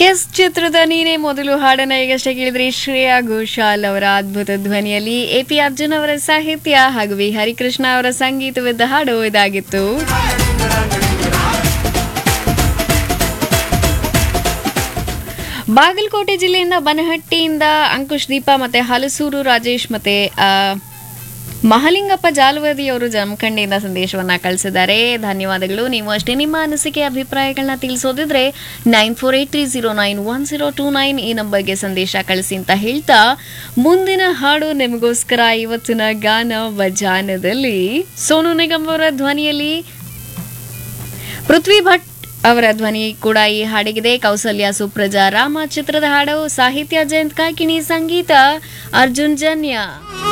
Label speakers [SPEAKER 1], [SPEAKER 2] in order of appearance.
[SPEAKER 1] S ಚಿತ್ರದ ನೀನೇ ಮೊದಲು ಹಾಡನ್ನ ಈಗಷ್ಟೇ ಕೇಳಿದ್ರಿ ಶ್ರೇಯಾ ಘೋಷಾಲ್ ಅವರ ಅದ್ಭುತ ಧ್ವನಿಯಲ್ಲಿ ಎ ಪಿ ಅರ್ಜುನ್ ಅವರ ಸಾಹಿತ್ಯ ಹಾಗೂ ವಿ ಹರಿಕೃಷ್ಣ ಅವರ ಸಂಗೀತವಿದ್ದ ಹಾಡು ಇದಾಗಿತ್ತು ಬಾಗಲಕೋಟೆ ಜಿಲ್ಲೆಯಿಂದ ಬನಹಟ್ಟಿಯಿಂದ ಅಂಕುಶ್ ದೀಪ ಮತ್ತೆ ಹಲಸೂರು ರಾಜೇಶ್ ಮತ್ತೆ ಆ, ಮಹಲಿಂಗಪ್ಪ ಜಾಲವದಿ ಅವರು ಜಮಖಂಡಿಯಿಂದ ಸಂದೇಶವನ್ನ ಕಳಿಸಿದ್ದಾರೆ ಧನ್ಯವಾದಗಳು ನೀವು ಅಷ್ಟೇ ನಿಮ್ಮ ಅನಿಸಿಕೆ ಅಭಿಪ್ರಾಯಗಳನ್ನ ತಿಳಿಸೋದಿದ್ರೆ nine four eight three zero nine one zero two nine ಈ ನಂಬರ್ಗೆ ಸಂದೇಶ ಕಳಿಸಿ ಅಂತ ಹೇಳ್ತಾ ಮುಂದಿನ ಹಾಡು ನಿಮಗೋಸ್ಕರ ಇವತ್ತಿನ ಗಾನ ವಜಾನದಲ್ಲಿ ಸೋನು ನಿಗಮ್ ಅವರ ಧ್ವನಿಯಲ್ಲಿ ಪೃಥ್ವಿ ಭಟ್ ಅವರ ಧ್ವನಿ ಕೂಡ ಈ ಹಾಡಿಗಿದೆ ಕೌಸಲ್ಯ ಸುಪ್ರಜಾ ರಾಮ ಚಿತ್ರದ ಹಾಡು ಸಾಹಿತ್ಯ ಜಯಂತ್ ಕಾಕಿಣಿ ಸಂಗೀತ ಅರ್ಜುನ್ ಜನ್ಯ